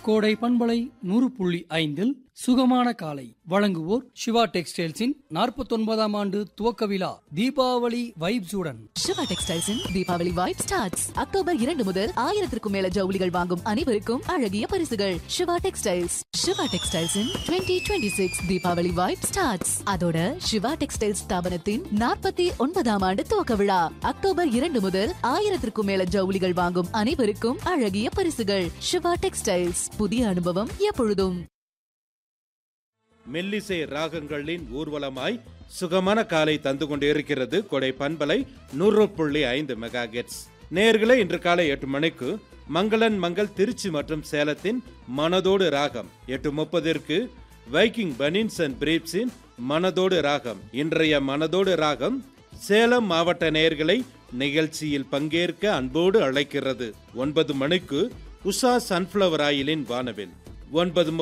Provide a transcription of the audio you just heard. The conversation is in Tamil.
கோடை பண்பலை நூறு புள்ளி ஐந்தில் சுகமான காலை வழங்குவோர் சிவா டெக்ஸ்டைல்ஸின் நாற்பத்தொன்பதாம் ஆண்டு துவக்க விழா தீபாவளி வைப்ஸுடன் சிவா டெக்ஸ்டைல்ஸின் தீபாவளி வைப் ஸ்டார்ட்ஸ் அக்டோபர் இரண்டு முதல் ஆயிரத்திற்கும் மேல ஜவுளிகள் வாங்கும் அனைவருக்கும் அழகிய பரிசுகள் சிவா டெக்ஸ்டைல்ஸ் சிவா டெக்ஸ்டைல்ஸின் twenty twenty six Deepavali vibe starts அதோட சிவா டெக்ஸ்டைல்ஸ் ஸ்தாபனத்தின் நாற்பத்தி ஒன்பதாம் ஆண்டு துவக்க விழா அக்டோபர் இரண்டு முதல் ஆயிரத்திற்கும் மேல ஜவுளிகள் வாங்கும் அனைவருக்கும் அழகிய பரிசுகள் சிவா டெக்ஸ்டைல்ஸ் புதிய அனுபவம் எப்பொழுதும் மெல்லிசை ராகங்களின் ஊர்வலமாய் சுகமான காலை தந்து கொண்டிருக்கிறது கொடை பண்பலை நூறு புள்ளி ஐந்து மெகா கெட்ஸ் நேர்களே இன்று காலை எட்டு மணிக்கு மங்களன் மங்கள் திருச்சி மற்றும் சேலத்தின் மனதோடு ராகம் எட்டு முப்பதிற்கு வைக்கிங் பனின்ஸ் அண்ட் பிரீப்ஸின் மனதோடு ராகம் இன்றைய மனதோடு ராகம் சேலம் மாவட்ட நேயர்களை நிகழ்ச்சியில் பங்கேற்க அன்போடு அழைக்கிறது ஒன்பது மணிக்கு உஷா சன்ஃப்ளவர் ஆயிலின் வானவில் ஒன்பது